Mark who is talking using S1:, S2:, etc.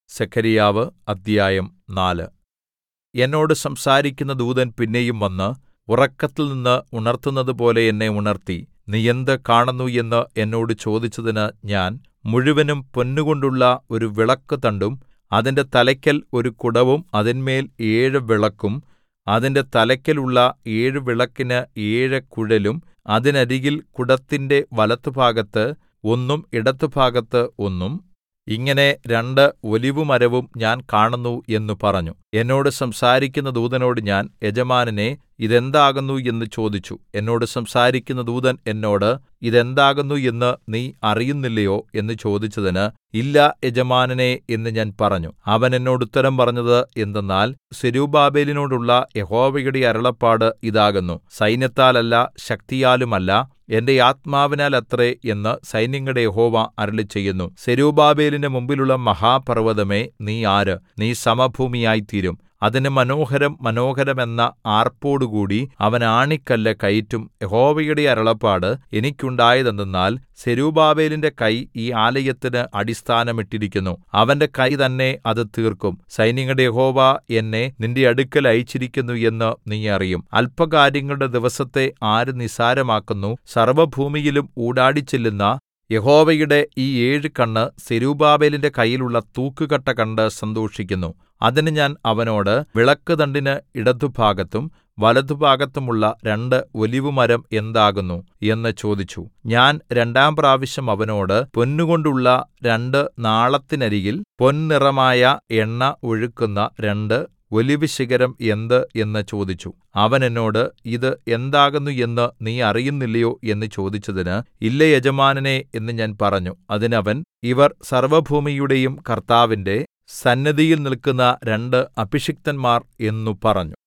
S1: സെഖര്യാവ് അദ്ധ്യായം നാല് എന്നോട് സംസാരിക്കുന്ന ദൂതൻ പിന്നെയും വന്ന് ഉറക്കത്തിൽനിന്ന് ഉണർത്തുന്നതുപോലെ എന്നെ ഉണർത്തി നീ എന്ത് കാണുന്നു എന്ന് എന്നോട് ചോദിച്ചതിന് ഞാൻ മുഴുവനും പൊന്നുകൊണ്ടുള്ള ഒരു വിളക്കുതണ്ടും അതിന്റെ തലയ്ക്കൽ ഒരു കുടവും അതിന്മേൽ ഏഴ് വിളക്കും അതിന്റെ തലയ്ക്കലുള്ള ഏഴ് വിളക്കിന് ഏഴ് കുഴലും അതിനരികിൽ കുടത്തിന്റെ വലത്തുഭാഗത്ത് ഒന്നും ഇടത്തുഭാഗത്ത് ഒന്നും ഇങ്ങനെ രണ്ട് ഒലിവുമരവും ഞാൻ കാണുന്നു എന്ന് പറഞ്ഞു എന്നോട് സംസാരിക്കുന്ന ദൂതനോട് ഞാൻ യജമാനനേ ഇതെന്താകുന്നു എന്ന് ചോദിച്ചു എന്നോട് സംസാരിക്കുന്ന ദൂതൻ എന്നോട് ഇതെന്താകുന്നു എന്ന് നീ അറിയുന്നില്ലയോ എന്ന് ചോദിച്ചതിന് ഇല്ല യജമാനനേ എന്ന് ഞാൻ പറഞ്ഞു അവൻ എന്നോട് ഉത്തരം പറഞ്ഞത് എന്തെന്നാൽ സെരുബ്ബാബേലിനോടുള്ള യഹോവയുടെ അരുളപ്പാട് ഇതാകുന്നു സൈന്യത്താലല്ല ശക്തിയാലുമല്ല എന്റെ ആത്മാവിനാലത്രേ എന്ന് സൈന്യങ്ങളുടെ യഹോവ അരുളിച്ചെയ്യുന്നു സെരുബ്ബാബേലിന്റെ മുമ്പിലുള്ള മഹാപർവ്വതമേ നീ ആര് നീ സമഭൂമിയായിത്തീരും അതിന് മനോഹരം മനോഹരം എന്ന ആർപ്പോടുകൂടി അവൻ ആണിക്കല്ല് കയറ്റും യഹോവയുടെ അരുളപ്പാട് എനിക്കുണ്ടായതെന്തെന്നാൽ സെരുബ്ബാബേലിന്റെ കൈ ഈ ആലയത്തിന് അടിസ്ഥാനം ഇട്ടിരിക്കുന്നു അവന്റെ കൈ തന്നെ അത് തീർക്കും സൈന്യങ്ങളുടെ യഹോവ എന്നെ നിന്റെ അടുക്കൽ അയച്ചിരിക്കുന്നു എന്ന് നീ അറിയും അല്പകാര്യങ്ങളുടെ ദിവസത്തെ ആര് നിസ്സാരമാക്കുന്നു സർവ്വഭൂമിയിലും ഊടാടിച്ചെല്ലുന്ന യഹോവയുടെ ഈ ഏഴ് കണ്ണ് സെരുബ്ബാബേലിന്റെ കയ്യിലുള്ള തൂക്കുകട്ട കണ്ട് സന്തോഷിക്കുന്നു അതിന് ഞാൻ അവനോട് വിളക്കുതണ്ടിന് ഇടത്തുഭാഗത്തും വലത്തുഭാഗത്തുമുള്ള രണ്ട് ഒലിവുമരം എന്താകുന്നു എന്ന് ചോദിച്ചു ഞാൻ രണ്ടാം പ്രാവശ്യം അവനോട് പൊന്നുകൊണ്ടുള്ള രണ്ട് നാളത്തിനരികിൽ പൊൻനിറമായ എണ്ണ ഒഴുക്കുന്ന രണ്ട് ഒലിവുശിഖരം എന്ത് എന്ന് ചോദിച്ചു അവൻ എന്നോട് ഇത് എന്താകുന്നു എന്ന് നീ അറിയുന്നില്ലയോ എന്ന് ചോദിച്ചതിന് ഇല്ല യജമാനനേ എന്ന് ഞാൻ പറഞ്ഞു അതിന് അവൻ ഇവർ സർവ്വഭൂമിയുടെയും കർത്താവിന്റെ സന്നിധിയിൽ നില്ക്കുന്ന രണ്ട് അഭിഷിക്തന്മാർ എന്നു പറഞ്ഞു